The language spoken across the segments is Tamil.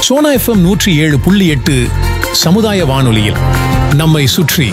சோனா எஃப்எம் நூற்றி ஏழு புள்ளி எட்டு சமுதாய வானொலியில் நம்மை சுற்றி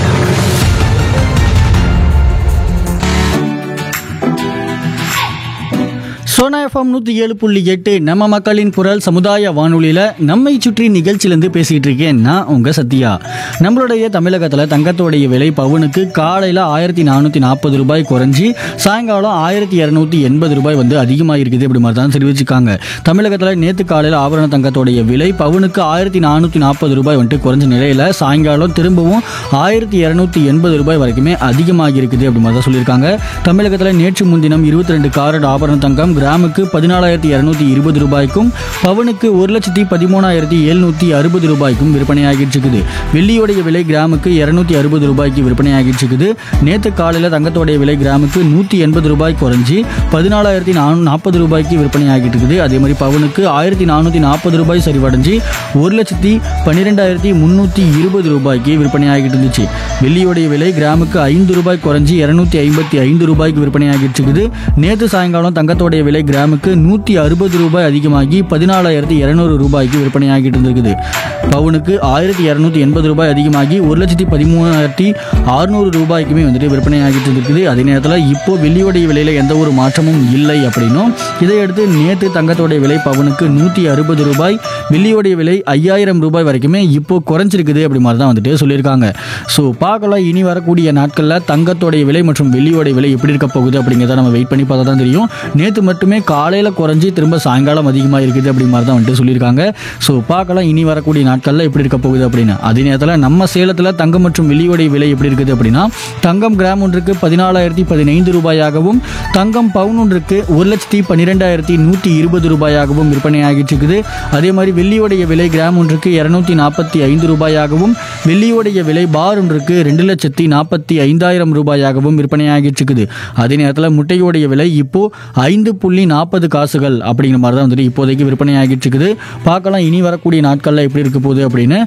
சோனா எஃப்எம் நூற்றி ஏழு புள்ளி எட்டு நம்ம மக்களின் குரல் சமுதாய வானொலியில் நம்மை சுற்றி நிகழ்ச்சியிலேருந்து பேசிகிட்டு இருக்கேன் நான் உங்கள் சத்யா நம்மளுடைய தமிழகத்தில் தங்கத்தோடைய விலை பவுனுக்கு காலையில் ஆயிரத்தி நானூற்றி நாற்பது ரூபாய் குறைஞ்சி சாயங்காலம் ஆயிரத்தி இரநூத்தி எண்பது ரூபாய் வந்து அதிகமாக இருக்குது இப்படி மாதிரி தான் தெரிவிச்சிருக்காங்க தமிழகத்தில் நேற்று காலையில் ஆபரண தங்கத்தோடைய விலை பவுனுக்கு ஆயிரத்தி நானூற்றி நாற்பது ரூபாய் வந்துட்டு குறைஞ்ச நிலையில் சாயங்காலம் திரும்பவும் ஆயிரத்தி இரநூத்தி எண்பது ரூபாய் வரைக்குமே அதிகமாகி இருக்குது அப்படி மாதிரி தான் சொல்லியிருக்காங்க தமிழகத்தில் நேற்று முன்தினம் இருபத்தி ரெண்டு காரட் ஆபரண தங்கம் கிராமுக்கு பதினாலாயிரத்தி இரநூத்தி இருபது ரூபாய்க்கும் பவனுக்கு ஒரு லட்சத்தி பதிமூணாயிரத்தி எழுநூற்றி அறுபது ரூபாய்க்கும் விற்பனையாகிட்டு இருக்குது வெள்ளியோடைய விலை கிராமுக்கு இரநூத்தி அறுபது ரூபாய்க்கு விற்பனையாகிட்டு இருக்குது நேற்று காலையில் தங்கத்தோடைய விலை கிராமுக்கு நூற்றி எண்பது ரூபாய் குறைஞ்சி பதினாலாயிரத்தி நானூ நாற்பது ரூபாய்க்கு விற்பனையாகிட்டு இருக்குது அதே மாதிரி பவனுக்கு ஆயிரத்தி நானூற்றி நாற்பது ரூபாய் சரிவடைஞ்சு ஒரு லட்சத்தி பன்னிரெண்டாயிரத்தி முந்நூற்றி இருபது ரூபாய்க்கு விற்பனையாகிட்டு இருந்துச்சு வெள்ளியோடைய விலை கிராமுக்கு ஐந்து ரூபாய் குறைஞ்சி இரநூத்தி ஐம்பத்தி ஐந்து ரூபாய்க்கு விற்பனையாகிட்டு இருக்குது நேற்று சாயங்காலம் தங்கத்தோடைய விலை கிராமுக்கு நூற்றி அறுபது ரூபாய் அதிகமாகி பதினாலாயிரத்தி இரநூறு ரூபாய்க்கு விற்பனையாகிட்டு இருந்திருக்குது பவுனுக்கு ஆயிரத்தி இரநூத்தி எண்பது ரூபாய் அதிகமாகி ஒரு லட்சத்தி பதிமூணாயிரத்தி அறுநூறு ரூபாய்க்குமே வந்துட்டு விற்பனையாகிட்டு இருக்குது அதே நேரத்தில் இப்போ வெள்ளியோடைய விலையில் எந்த ஒரு மாற்றமும் இல்லை அப்படின்னும் இதையடுத்து நேற்று தங்கத்தோடைய விலை பவுனுக்கு நூற்றி அறுபது ரூபாய் வெள்ளியோடைய விலை ஐயாயிரம் ரூபாய் வரைக்குமே இப்போ குறைஞ்சிருக்குது அப்படி மாதிரி தான் வந்துட்டு சொல்லியிருக்காங்க ஸோ பார்க்கலாம் இனி வரக்கூடிய நாட்களில் தங்கத்தோடைய விலை மற்றும் வெள்ளியோடைய விலை எப்படி இருக்க போகுது அப்படிங்கிறத நம்ம வெயிட் பண்ணி பார்த்தா தான் தெரியும் நேற்று மட்டுமே காலையில் குறைஞ்சி திரும்ப சாயங்காலம் அதிகமாக இருக்குது அப்படி மாதிரி தான் வந்துட்டு சொல்லியிருக்காங்க ஸோ பார்க்கலாம் இனி வரக்கூடிய நாட்களில் எப்படி இருக்க போகுது அப்படின்னு அதே நேரத்தில் நம்ம சேலத்தில் தங்கம் மற்றும் வெள்ளியோடைய விலை எப்படி இருக்குது அப்படின்னா தங்கம் கிராம் ஒன்றுக்கு பதினாலாயிரத்தி பதினைந்து ரூபாயாகவும் தங்கம் பவுன் ஒன்றுக்கு ஒரு லட்சத்தி பன்னிரெண்டாயிரத்தி நூற்றி இருபது ரூபாயாகவும் விற்பனையாகிட்டு இருக்குது அதே மாதிரி வெள்ளியோடைய விலை கிராம் ஒன்றுக்கு இரநூத்தி நாற்பத்தி ஐந்து ரூபாயாகவும் வெள்ளியோடைய விலை பார் ஒன்றுக்கு ரெண்டு லட்சத்தி நாற்பத்தி ஐந்தாயிரம் ரூபாயாகவும் விற்பனையாகிட்டு இருக்குது அதே நேரத்தில் முட்டையோடைய விலை இப்போ ஐந்து புள்ளி நாற்பது காசுகள் அப்படிங்கிற மாதிரி தான் வந்துட்டு இப்போதைக்கு விற்பனையாகிட்டு இருக்குது பார்க்கலாம் இனி வரக்கூடிய நாட்களில் எப்படி இருக்க போகுது அப்படின்னு